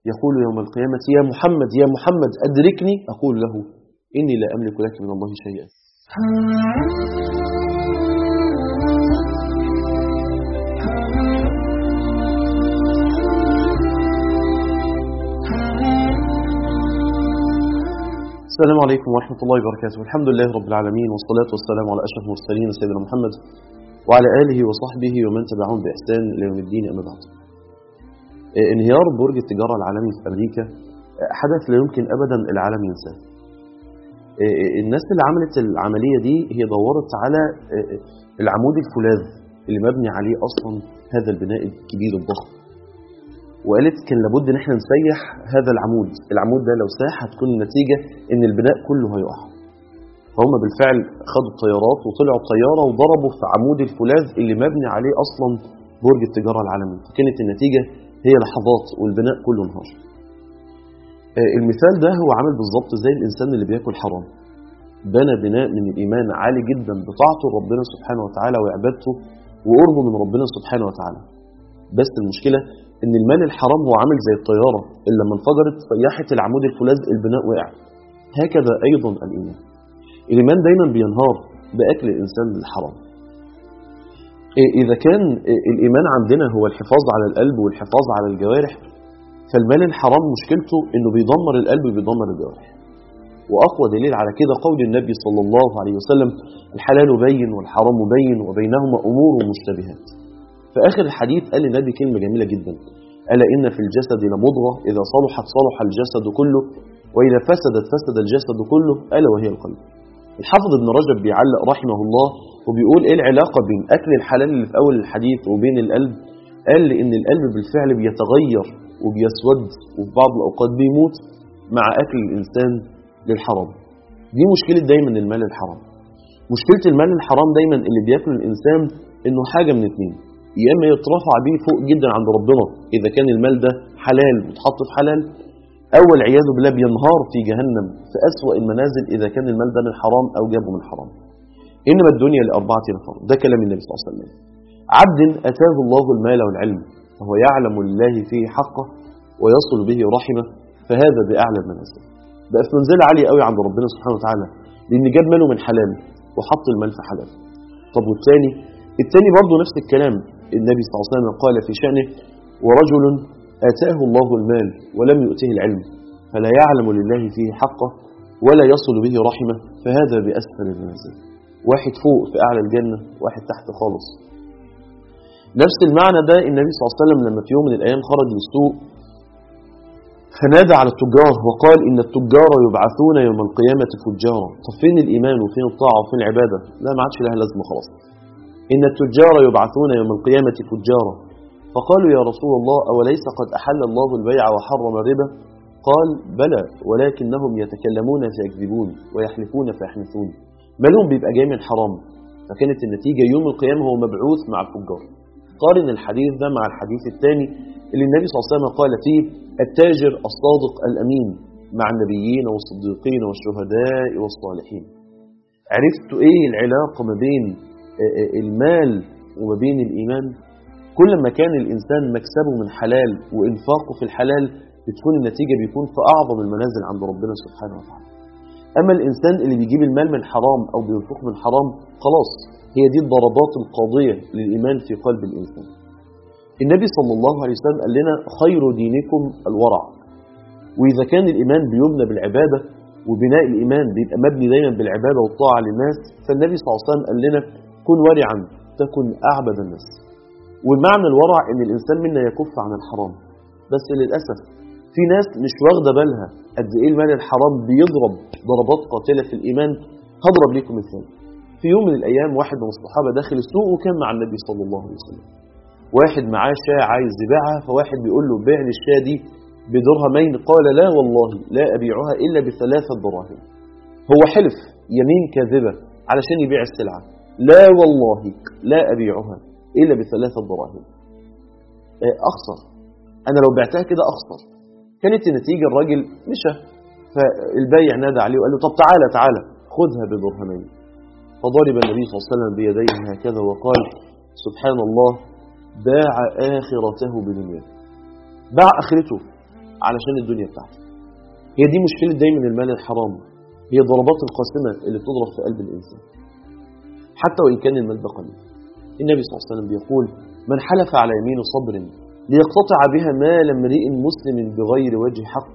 يقول يوم القيامة يا محمد يا محمد أدركني أقول له إني لا أملك لك من الله شيئا السلام عليكم ورحمة الله وبركاته الحمد لله رب العالمين والصلاة والسلام على أشرف المرسلين سيدنا محمد وعلى آله وصحبه ومن تبعهم بإحسان إلى يوم الدين أما بعد انهيار برج التجارة العالمي في أمريكا حدث لا يمكن أبدا العالم ينساه الناس اللي عملت العملية دي هي دورت على العمود الفولاذ اللي مبني عليه أصلا هذا البناء الكبير الضخم وقالت كان لابد ان احنا نسيح هذا العمود العمود ده لو ساح هتكون النتيجة ان البناء كله هيقع فهم بالفعل خدوا الطيارات وطلعوا طيارة وضربوا في عمود الفولاذ اللي مبني عليه اصلا برج التجارة العالمي فكانت النتيجة هي لحظات والبناء كله انهار المثال ده هو عامل بالظبط زي الانسان اللي بياكل حرام بنى بناء من الايمان عالي جدا بطاعته ربنا سبحانه وتعالى وعبادته وقربه من ربنا سبحانه وتعالى بس المشكلة ان المال الحرام هو عامل زي الطيارة اللي لما انفجرت سيحت العمود الفولاذ البناء وقع هكذا ايضا الايمان الايمان دايما بينهار باكل الانسان الحرام اذا كان الايمان عندنا هو الحفاظ على القلب والحفاظ على الجوارح فالمال الحرام مشكلته انه بيدمر القلب وبيدمر الجوارح واقوى دليل على كده قول النبي صلى الله عليه وسلم الحلال بين والحرام بين وبينهما امور مشتبهات في آخر الحديث قال النبي كلمة جميلة جدا ألا إن في الجسد لمضغة إذا صلحت صلح الجسد كله وإذا فسدت فسد الجسد كله ألا وهي القلب الحافظ ابن رجب بيعلق رحمه الله وبيقول إيه العلاقة بين أكل الحلال اللي في أول الحديث وبين القلب قال لأن القلب بالفعل بيتغير وبيسود وفي بعض الأوقات بيموت مع أكل الإنسان للحرام دي مشكلة دايما المال الحرام مشكلة المال الحرام دايما اللي بياكل الإنسان إنه حاجة من اتنين يا اما يترفع بيه فوق جدا عند ربنا اذا كان المال ده حلال وتحط في حلال او والعياذ بالله بينهار في جهنم في اسوا المنازل اذا كان المال ده من حرام او جابه من حرام انما الدنيا لاربعه نفر ده كلام النبي صلى الله عليه وسلم عبد اتاه الله المال والعلم وهو يعلم لله فيه حقه ويصل به رحمه فهذا باعلى المنازل بقى في منزله عاليه قوي عند ربنا سبحانه وتعالى لان جاب ماله من حلال وحط المال في حلال طب والثاني الثاني برضه نفس الكلام النبي صلى الله عليه وسلم قال في شأنه ورجل آتاه الله المال ولم يؤته العلم فلا يعلم لله فيه حقه ولا يصل به رحمه فهذا بأسفل المنازل واحد فوق في أعلى الجنة واحد تحت خالص نفس المعنى ده النبي صلى الله عليه وسلم لما في يوم من الأيام خرج للسوق فنادى على التجار وقال إن التجار يبعثون يوم القيامة فجارا طب فين الإيمان وفين الطاعة وفين العبادة لا ما عادش لها لازمة خلاص إن التجار يبعثون يوم القيامة فجارا فقالوا يا رسول الله أوليس قد أحل الله البيع وحرم الربا قال بلى ولكنهم يتكلمون فيكذبون ويحلفون فيحنثون مالهم بيبقى جاي من حرام فكانت النتيجة يوم القيامة هو مبعوث مع الفجار قارن الحديث ده مع الحديث الثاني اللي النبي صلى الله عليه وسلم قال فيه التاجر الصادق الأمين مع النبيين والصديقين والشهداء والصالحين عرفتوا ايه العلاقة ما بين المال وما بين الإيمان كل ما كان الإنسان مكسبه من حلال وإنفاقه في الحلال بتكون النتيجة بيكون في أعظم المنازل عند ربنا سبحانه وتعالى أما الإنسان اللي بيجيب المال من حرام أو بينفق من حرام خلاص هي دي الضربات القاضية للإيمان في قلب الإنسان النبي صلى الله عليه وسلم قال لنا خير دينكم الورع وإذا كان الإيمان بيبنى بالعبادة وبناء الإيمان بيبقى مبني دايما بالعبادة والطاعة للناس فالنبي صلى الله عليه وسلم قال لنا كن ورعا تكن أعبد الناس والمعنى الورع ان الانسان منا يكف عن الحرام بس للاسف في ناس مش واخده بالها قد ايه المال الحرام بيضرب ضربات قاتله في الايمان هضرب لكم مثال في يوم من الايام واحد من الصحابه داخل السوق وكان مع النبي صلى الله عليه وسلم واحد معاه شاة عايز يبيعها فواحد بيقول له بيع لي الشاة دي بدرهمين قال لا والله لا ابيعها الا بثلاثه دراهم هو حلف يمين كاذبه علشان يبيع السلعه لا والله لا ابيعها إلا بثلاثة دراهم أخسر أنا لو بعتها كده أخسر كانت النتيجة الراجل مشى فالبايع نادى عليه وقال له طب تعالى تعالى خذها بدرهمين فضرب النبي صلى الله عليه وسلم بيديه هكذا وقال سبحان الله باع آخرته بدنياه باع آخرته علشان الدنيا بتاعته هي دي مشكلة دايما المال الحرام هي ضربات القاسمة اللي بتضرب في قلب الإنسان حتى وإن كان المال ده قليل النبي صلى الله عليه وسلم بيقول من حلف على يمين صبر ليقتطع بها مال امرئ مسلم بغير وجه حق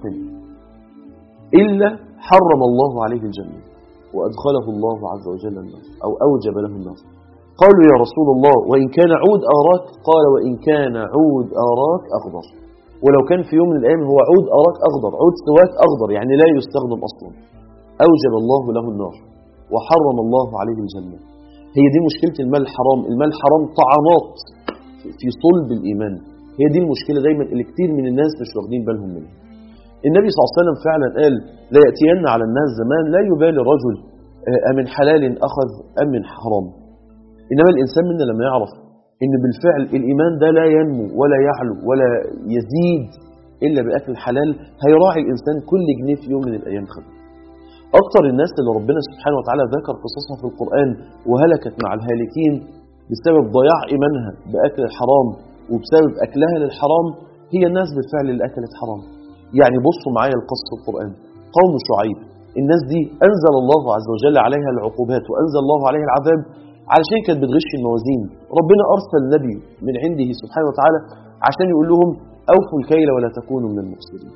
إلا حرم الله عليه الجنة وأدخله الله عز وجل النار أو أوجب له النار قالوا يا رسول الله وإن كان عود أراك قال وإن كان عود أراك أخضر ولو كان في يوم من الأيام هو عود أراك أخضر عود سواك أخضر يعني لا يستخدم أصلا أوجب الله له النار وحرم الله عليه الجنة هي دي مشكلة المال الحرام المال الحرام طعنات في صلب الإيمان هي دي المشكلة دايما اللي كتير من الناس مش واخدين بالهم منها النبي صلى الله عليه وسلم فعلا قال لا يأتين على الناس زمان لا يبالي الرجل أمن حلال أخذ أم من حرام إنما الإنسان منا لما يعرف إن بالفعل الإيمان ده لا ينمو ولا يعلو ولا يزيد إلا بأكل الحلال هيراعي الإنسان كل جنيه في يوم من الأيام خده أكتر الناس اللي ربنا سبحانه وتعالى ذكر قصصها في القرآن وهلكت مع الهالكين بسبب ضياع إيمانها بأكل الحرام وبسبب أكلها للحرام هي الناس بالفعل اللي أكلت حرام يعني بصوا معايا القصة في القرآن قوم شعيب الناس دي أنزل الله عز وجل عليها العقوبات وأنزل الله عليها العذاب علشان كانت بتغش الموازين ربنا أرسل نبي من عنده سبحانه وتعالى عشان يقول لهم أوفوا الكيل ولا تكونوا من المفسدين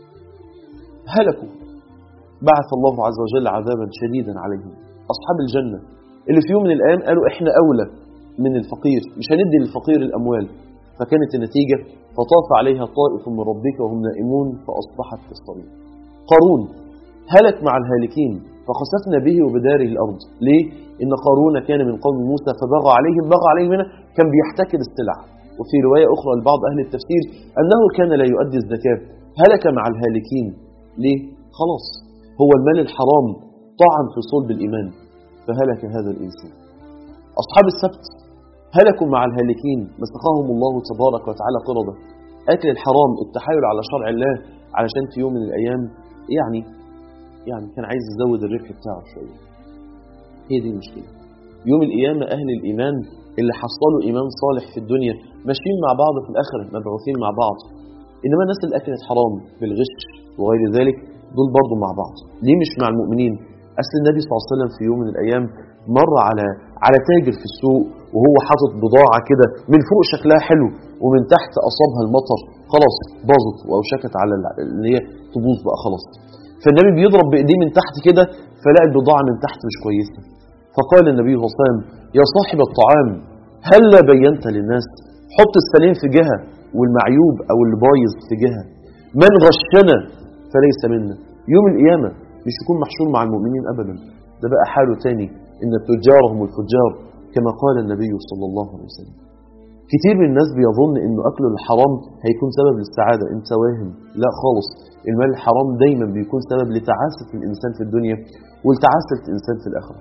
هلكوا بعث الله عز وجل عذابا شديدا عليهم أصحاب الجنة اللي في يوم من الأيام قالوا إحنا أولى من الفقير مش هندي للفقير الأموال فكانت النتيجة فطاف عليها طائف من ربك وهم نائمون فأصبحت كالصريم قارون هلك مع الهالكين فخسفنا به وبداره الأرض ليه؟ إن قارون كان من قوم موسى فبغى عليهم بغى عليهم هنا كان بيحتكر السلع وفي رواية أخرى لبعض أهل التفسير أنه كان لا يؤدي الزكاة هلك مع الهالكين ليه؟ خلاص هو المال الحرام طعن في صلب الإيمان فهلك هذا الإنسان أصحاب السبت هلكوا مع الهالكين مسخهم الله تبارك وتعالى قردة أكل الحرام التحايل على شرع الله علشان في يوم من الأيام يعني يعني كان عايز يزود الربح بتاعه شوية هي دي المشكلة يوم القيامة أهل الإيمان اللي حصلوا إيمان صالح في الدنيا ماشيين مع بعض في الآخرة مبعوثين مع بعض إنما الناس اللي أكلت حرام بالغش وغير ذلك دول برضه مع بعض ليه مش مع المؤمنين أصل النبي صلى الله عليه وسلم في يوم من الأيام مر على على تاجر في السوق وهو حاطط بضاعة كده من فوق شكلها حلو ومن تحت أصابها المطر خلاص باظت وأوشكت على ان هي تبوظ بقى خلاص فالنبي بيضرب بإيديه من تحت كده فلاقي البضاعة من تحت مش كويسة فقال النبي صلى الله عليه وسلم يا صاحب الطعام هل لا بينت للناس حط السليم في جهة والمعيوب أو اللي بايظ في جهة من غشنا فليس منا يوم القيامة مش يكون محشور مع المؤمنين أبدا ده بقى حاله تاني إن التجار هم الفجار كما قال النبي صلى الله عليه وسلم كتير من الناس بيظن انه اكله الحرام هيكون سبب للسعادة انت واهم لا خالص المال الحرام دايما بيكون سبب لتعاسة الانسان في الدنيا ولتعاسة الانسان في الاخرة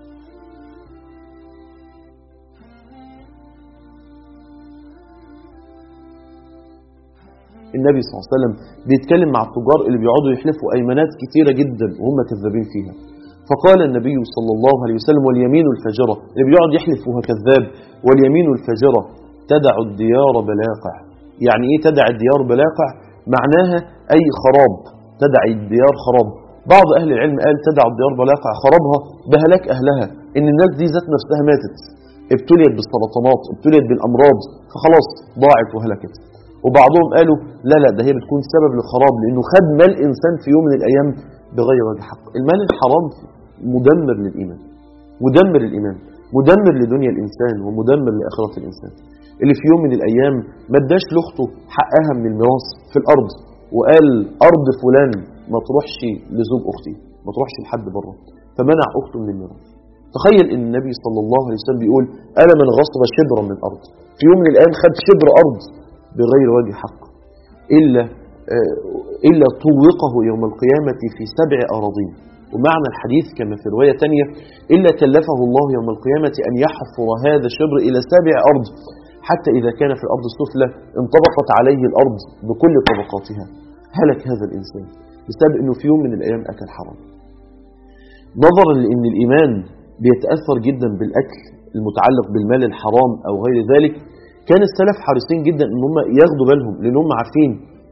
النبي صلى الله عليه وسلم بيتكلم مع التجار اللي بيقعدوا يحلفوا ايمانات كتيرة جدا وهم كذابين فيها فقال النبي صلى الله عليه وسلم واليمين الفجرة اللي بيقعد يحلف وهو كذاب واليمين الفجرة تدع الديار بلاقع يعني ايه تدع الديار بلاقع معناها اي خراب تدع الديار خراب بعض اهل العلم قال تدع الديار بلاقع خرابها بهلاك اهلها ان الناس دي ذات نفسها ماتت ابتليت بالسرطانات ابتليت بالامراض فخلاص ضاعت وهلكت وبعضهم قالوا لا لا ده هي بتكون سبب للخراب لانه خد مال انسان في يوم من الايام بغير وجه حق المال الحرام مدمر للإيمان مدمر الإيمان مدمر لدنيا الإنسان ومدمر لآخرة الإنسان اللي في يوم من الأيام ما اداش لأخته حقها من الميراث في الأرض وقال أرض فلان ما تروحش لزوج أختي ما تروحش لحد بره فمنع أخته من الميراث تخيل ان النبي صلى الله عليه وسلم بيقول أنا من غصب شبرا من الأرض في يوم من الأيام خد شبر أرض بغير وجه حق إلا إلا طوقه يوم القيامة في سبع أراضين ومعنى الحديث كما في رواية تانية إلا كلفه الله يوم القيامة أن يحفر هذا الشبر إلى سابع أرض حتى إذا كان في الأرض السفلى انطبقت عليه الأرض بكل طبقاتها هلك هذا الإنسان بسبب أنه في يوم من الأيام أكل حرام نظرا لأن الإيمان بيتأثر جدا بالأكل المتعلق بالمال الحرام أو غير ذلك كان السلف حريصين جدا أن هم ياخدوا بالهم لأن هم عارفين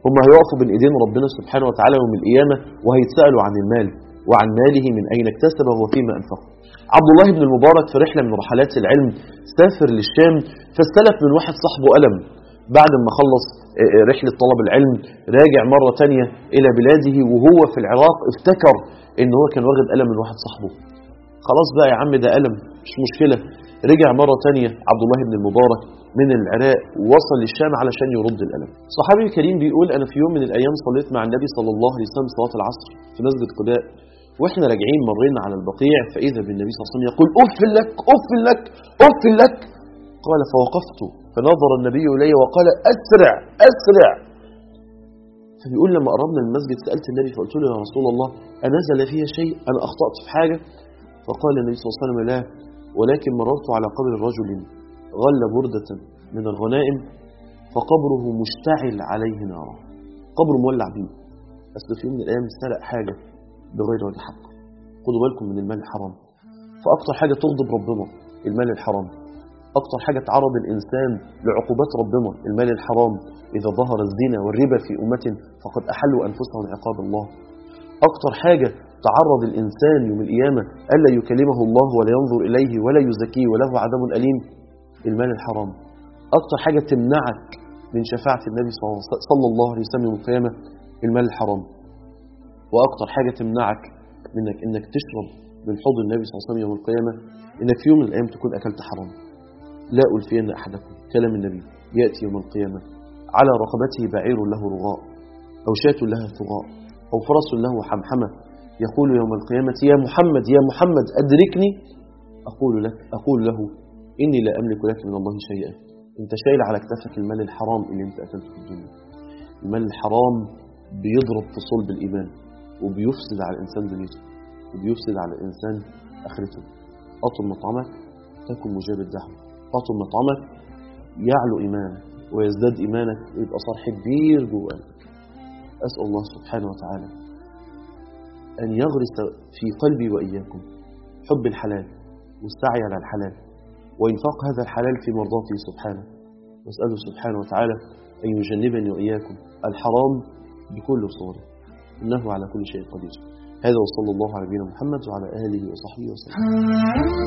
هم هيقفوا بين ايدين ربنا سبحانه وتعالى يوم القيامة وهيتسألوا عن المال وعن ماله من أين اكتسبه وفيما أنفقه عبد الله بن المبارك في رحلة من رحلات العلم سافر للشام فاستلف من واحد صاحبه قلم بعد ما خلص رحلة طلب العلم راجع مرة تانية إلى بلاده وهو في العراق افتكر إن هو كان واخد قلم من واحد صاحبه خلاص بقى يا عم ده قلم مش مشكلة رجع مرة تانية عبد الله بن المبارك من العراق ووصل للشام علشان يرد القلم صحابي الكريم بيقول أنا في يوم من الأيام صليت مع النبي صلى الله عليه وسلم صلاة العصر في مسجد قباء واحنا راجعين مرينا على البقيع فإذا بالنبي صلى الله عليه وسلم يقول أف لك أف لك أف لك قال فوقفت فنظر النبي إلي وقال أسرع أسرع فبيقول لما قربنا من المسجد سألت النبي فقلت له يا رسول الله أنزل فيها شيء أنا أخطأت في حاجة فقال النبي صلى الله عليه وسلم لا ولكن مررت على قبر رجل غل بردة من الغنائم فقبره مشتعل عليه نارا قبره مولع بيه أصل في يوم من الأيام سرق حاجة بغير وجه حق خدوا بالكم من المال الحرام فأكتر حاجة تغضب ربنا المال الحرام أكتر حاجة تعرض الإنسان لعقوبات ربنا المال الحرام إذا ظهر الزنا والربا في أمة فقد أحلوا أنفسهم عقاب الله أكتر حاجة تعرض الإنسان يوم القيامة ألا يكلمه الله ولا ينظر إليه ولا يزكيه وله عذاب أليم المال الحرام أكتر حاجة تمنعك من شفاعة النبي صلى الله عليه وسلم يوم القيامة المال الحرام وأكتر حاجة تمنعك منك إنك تشرب من حوض النبي صلى الله عليه وسلم يوم القيامة إنك في يوم من الأيام تكون أكلت حرام لا ألفين أحدكم كلام النبي يأتي يوم القيامة على رقبته بعير له رغاء أو شاة لها ثغاء أو فرس له حمحمة يقول يوم القيامة يا محمد يا محمد أدركني أقول لك أقول له إني لا أملك لك من الله شيئا أنت شايل على كتفك المال الحرام اللي أنت أكلته في الدنيا المال الحرام بيضرب في صلب الإيمان وبيفسد على الإنسان دنيته وبيفسد على الإنسان آخرته أطل مطعمك تكن مجاب الدعوة أطل مطعمك يعلو إيمانك ويزداد إيمانك ويبقى صرح كبير جواك أسأل الله سبحانه وتعالى أن يغرس في قلبي وإياكم حب الحلال والسعي على الحلال وإنفاق هذا الحلال في مرضاته سبحانه وأسأله سبحانه وتعالى أن يجنبني وإياكم الحرام بكل صوره إنه على كل شيء قدير هذا وصلى الله على نبينا محمد وعلى آله وصحبه وسلم